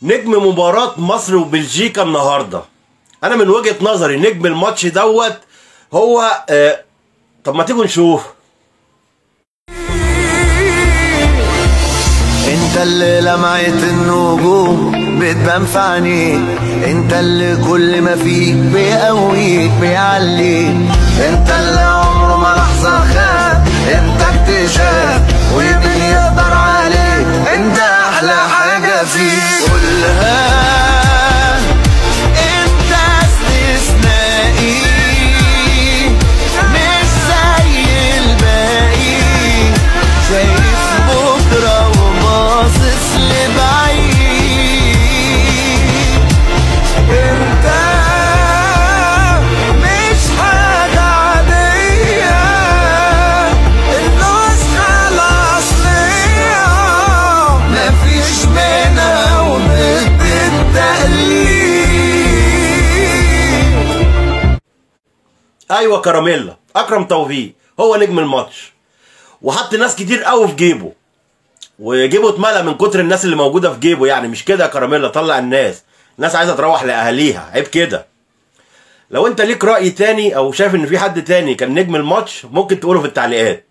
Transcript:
نجم مباراة مصر وبلجيكا النهاردة أنا من وجهة نظري نجم الماتش دوت هو آه طب ما تيجوا نشوف انت اللي لمعة النجوم بتبان في عينيك انت اللي كل ما فيك بيقويك بيعليك انت اللي عمره ما لحظة خاب انت اكتشاف ومين يقدر عليك انت احلى حاجة فيك قولها انت استثنائي مش زي الباقي شايف بكرة وباصص لبعيد انت مش حاجة عادية النسخة الأصلية مفيش منها وضد التقليد أيوة كراميلا أكرم توفيق هو نجم الماتش وحط ناس كتير قوي في جيبه وجيبه اتملى من كتر الناس اللي موجودة في جيبه يعني مش كده يا كراميلا طلع الناس الناس عايزة تروح لأهاليها عيب كده لو انت ليك رأي تاني او شايف ان في حد تاني كان نجم الماتش ممكن تقوله في التعليقات